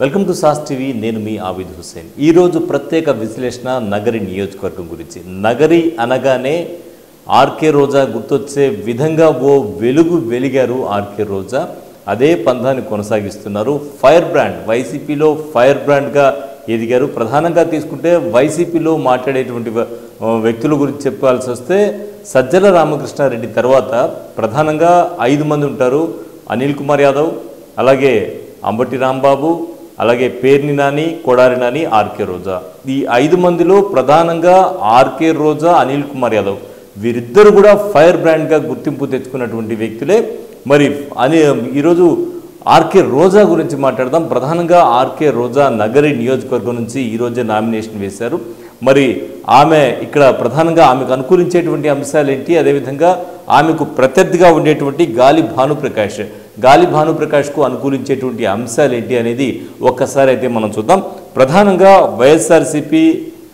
welcome to sauce TV నేను మీ ఆవిద్ హుస్సేన్ ఈరోజు ప్రత్యేక విశ్లేషణ నగరి నియోజకవర్గం గురించి నగరి అనగానే ఆర్కే రోజా గుర్తొచ్చే విధంగా ఓ వెలుగు వెలిగారు ఆర్కే రోజా అదే పందాన్ని కొనసాగిస్తున్నారు ఫైర్ బ్రాండ్ వైసీపీలో ఫైర్ బ్రాండ్గా ఎదిగారు ప్రధానంగా తీసుకుంటే వైసీపీలో మాట్లాడేటువంటి వ- వ్యక్తుల గురించి చెప్పాల్సి వస్తే సజ్జల రామకృష్ణారెడ్డి తర్వాత ప్రధానంగా ఐదు మంది ఉంటారు అనిల్ కుమార్ యాదవ్ అలాగే అంబటి రాంబాబు అలాగే పేర్ని నాని కొడారి నాని ఆర్కే రోజా ఈ ఐదు మందిలో ప్రధానంగా ఆర్కే రోజా అనిల్ కుమార్ యాదవ్ వీరిద్దరు కూడా ఫైర్ బ్రాండ్గా గుర్తింపు తెచ్చుకున్నటువంటి వ్యక్తులే మరి అని ఈరోజు ఆర్కే రోజా గురించి మాట్లాడదాం ప్రధానంగా ఆర్కే రోజా నగరి నియోజకవర్గం నుంచి ఈరోజే నామినేషన్ వేశారు మరి ఆమె ఇక్కడ ప్రధానంగా ఆమెకు అనుకూలించేటువంటి అంశాలు ఏంటి అదేవిధంగా ఆమెకు ప్రత్యర్థిగా ఉండేటువంటి గాలి భానుప్రకాష్ గాలి భానుప్రకాష్కు అనుకూలించేటువంటి అంశాలు ఏంటి అనేది ఒక్కసారి అయితే మనం చూద్దాం ప్రధానంగా వైఎస్ఆర్సీపీ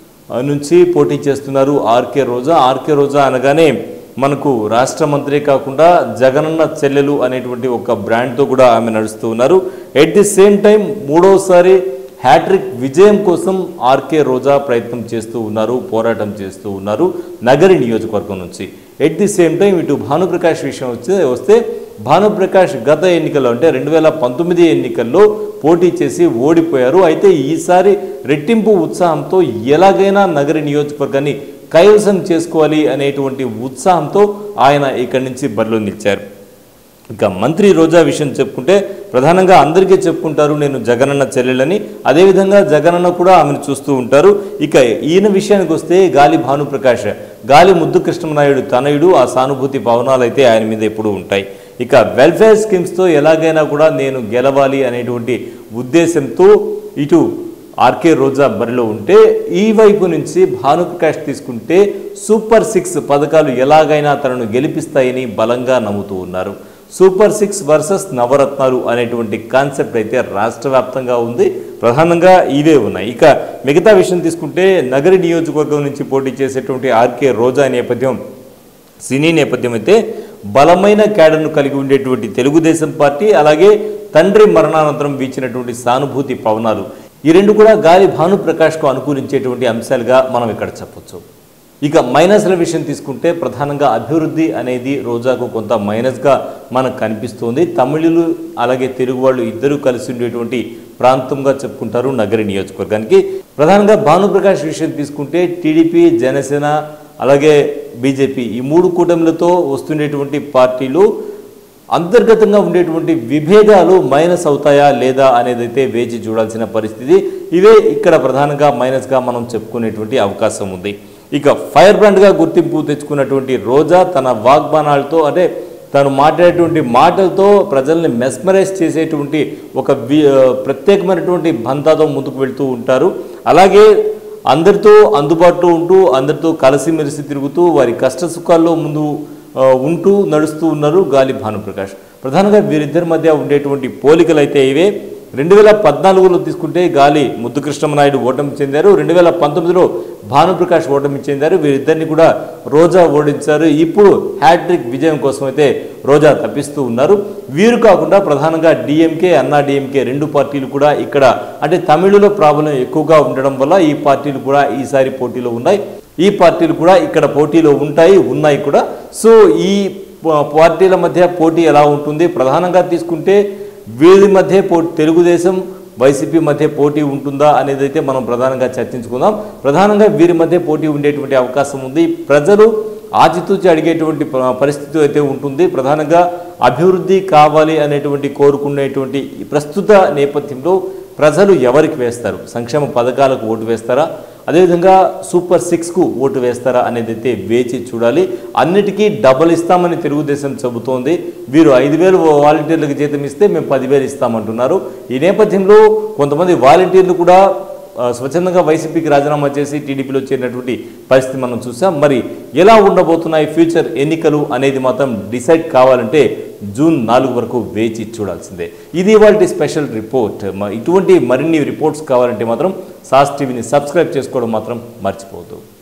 నుంచి పోటీ చేస్తున్నారు ఆర్కే రోజా ఆర్కే రోజా అనగానే మనకు రాష్ట్ర మంత్రి కాకుండా జగనన్న చెల్లెలు అనేటువంటి ఒక బ్రాండ్తో కూడా ఆమె నడుస్తూ ఉన్నారు ఎట్ ది సేమ్ టైం మూడోసారి హ్యాట్రిక్ విజయం కోసం ఆర్కే రోజా ప్రయత్నం చేస్తూ ఉన్నారు పోరాటం చేస్తూ ఉన్నారు నగరి నియోజకవర్గం నుంచి ఎట్ ది సేమ్ టైం ఇటు భానుప్రకాష్ విషయం వచ్చే వస్తే భానుప్రకాష్ గత ఎన్నికల్లో అంటే రెండు వేల పంతొమ్మిది ఎన్నికల్లో పోటీ చేసి ఓడిపోయారు అయితే ఈసారి రెట్టింపు ఉత్సాహంతో ఎలాగైనా నగరి నియోజకవర్గాన్ని కైవసం చేసుకోవాలి అనేటువంటి ఉత్సాహంతో ఆయన ఇక్కడి నుంచి బరిలో నిలిచారు ఇక మంత్రి రోజా విషయం చెప్పుకుంటే ప్రధానంగా అందరికీ చెప్పుకుంటారు నేను జగనన్న చెల్లెలని అదేవిధంగా జగనన్న కూడా ఆమెను చూస్తూ ఉంటారు ఇక ఈయన విషయానికి వస్తే గాలి భానుప్రకాష్ గాలి ముద్దు కృష్ణనాయుడు తనయుడు ఆ సానుభూతి పవనాలు అయితే ఆయన మీద ఎప్పుడూ ఉంటాయి ఇక వెల్ఫేర్ స్కీమ్స్తో ఎలాగైనా కూడా నేను గెలవాలి అనేటువంటి ఉద్దేశంతో ఇటు ఆర్కే రోజా బరిలో ఉంటే ఈ వైపు నుంచి భానుప్రకాష్ తీసుకుంటే సూపర్ సిక్స్ పథకాలు ఎలాగైనా తనను గెలిపిస్తాయని బలంగా నమ్ముతూ ఉన్నారు సూపర్ సిక్స్ వర్సెస్ నవరత్నాలు అనేటువంటి కాన్సెప్ట్ అయితే రాష్ట్ర వ్యాప్తంగా ఉంది ప్రధానంగా ఇవే ఉన్నాయి ఇక మిగతా విషయం తీసుకుంటే నగరి నియోజకవర్గం నుంచి పోటీ చేసేటువంటి ఆర్కే రోజా నేపథ్యం సినీ నేపథ్యం అయితే బలమైన క్యాడర్ను కలిగి ఉండేటువంటి తెలుగుదేశం పార్టీ అలాగే తండ్రి మరణానంతరం వీచినటువంటి సానుభూతి పవనాలు ఈ రెండు కూడా గాలి భానుప్రకాష్కు అనుకూలించేటువంటి అంశాలుగా మనం ఇక్కడ చెప్పొచ్చు ఇక మైనస్ల విషయం తీసుకుంటే ప్రధానంగా అభివృద్ధి అనేది రోజాకు కొంత మైనస్గా మనకు కనిపిస్తుంది తమిళులు అలాగే తెలుగు వాళ్ళు ఇద్దరూ కలిసి ఉండేటువంటి ప్రాంతంగా చెప్పుకుంటారు నగరి నియోజకవర్గానికి ప్రధానంగా భానుప్రకాష్ విషయం తీసుకుంటే టీడీపీ జనసేన అలాగే బీజేపీ ఈ మూడు కూటమిలతో వస్తుండేటువంటి పార్టీలు అంతర్గతంగా ఉండేటువంటి విభేదాలు మైనస్ అవుతాయా లేదా అనేది అయితే వేచి చూడాల్సిన పరిస్థితి ఇవే ఇక్కడ ప్రధానంగా మైనస్గా మనం చెప్పుకునేటువంటి అవకాశం ఉంది ఇక ఫైర్ బ్రాండ్గా గుర్తింపు తెచ్చుకున్నటువంటి రోజా తన వాగ్బాణాలతో అంటే తను మాట్లాడేటువంటి మాటలతో ప్రజల్ని మెస్మరైజ్ చేసేటువంటి ఒక వి ఆ, ప్రత్యేకమైనటువంటి బంధాతో ముందుకు వెళ్తూ ఉంటారు అలాగే అందరితో అందుబాటులో ఉంటూ అందరితో కలిసిమెలిసి తిరుగుతూ వారి కష్ట సుఖాల్లో ముందు ఆ, ఉంటూ నడుస్తూ ఉన్నారు గాలి భానుప్రకాష్ ప్రధానంగా వీరిద్దరి మధ్య ఉండేటువంటి పోలికలు అయితే ఇవే రెండు వేల పద్నాలుగులో తీసుకుంటే గాలి ముద్దు కృష్ణమనాయుడు ఓటమి చెందారు రెండు వేల పంతొమ్మిదిలో భానుప్రకాష్ ఓటమి చెందారు వీరిద్దరిని కూడా రోజా ఓడించారు ఇప్పుడు హ్యాట్రిక్ విజయం కోసం అయితే రోజా తప్పిస్తూ ఉన్నారు వీరు కాకుండా ప్రధానంగా డిఎంకే అన్నా డిఎంకే రెండు పార్టీలు కూడా ఇక్కడ అంటే తమిళులో ప్రాబల్యం ఎక్కువగా ఉండడం వల్ల ఈ పార్టీలు కూడా ఈసారి పోటీలో ఉన్నాయి ఈ పార్టీలు కూడా ఇక్కడ పోటీలో ఉంటాయి ఉన్నాయి కూడా సో ఈ ప- పార్టీల మధ్య పోటీ ఎలా ఉంటుంది ప్రధానంగా తీసుకుంటే వీరి మధ్య పో తెలుగుదేశం వైసీపీ మధ్య పోటీ ఉంటుందా అనేది అయితే మనం ప్రధానంగా చర్చించుకుందాం ప్రధానంగా వీరి మధ్య పోటీ ఉండేటువంటి అవకాశం ఉంది ప్రజలు ఆచితూచి అడిగేటువంటి ప- పరిస్థితి అయితే ఉంటుంది ప్రధానంగా అభివృద్ధి కావాలి అనేటువంటి కోరుకునేటువంటి ఈ ప్రస్తుత నేపథ్యంలో ప్రజలు ఎవరికి వేస్తారు సంక్షేమ పథకాలకు ఓటు వేస్తారా అదేవిధంగా సూపర్ సిక్స్కు ఓటు వేస్తారా అనేది అయితే వేచి చూడాలి అన్నిటికీ డబల్ ఇస్తామని తెలుగుదేశం చెబుతోంది వీరు ఐదు వేలు వాలంటీర్లకు జీతం ఇస్తే మేము పదివేలు ఇస్తామంటున్నారు ఈ నేపథ్యంలో కొంతమంది వాలంటీర్లు కూడా ఆ, స్వచ్ఛందంగా వైసీపీకి రాజీనామా చేసి టీడీపీలో చేరినటువంటి పరిస్థితి మనం చూసాం మరి ఎలా ఉండబోతున్నాయి ఫ్యూచర్ ఎన్నికలు అనేది మాత్రం డిసైడ్ కావాలంటే జూన్ నాలుగు వరకు వేచి చూడాల్సిందే ఇది ఇవాళ స్పెషల్ రిపోర్ట్ మ- ఇటువంటి మరిన్ని రిపోర్ట్స్ కావాలంటే మాత్రం సాస్ టీవీని సబ్స్క్రైబ్ చేసుకోవడం మాత్రం మర్చిపోవద్దు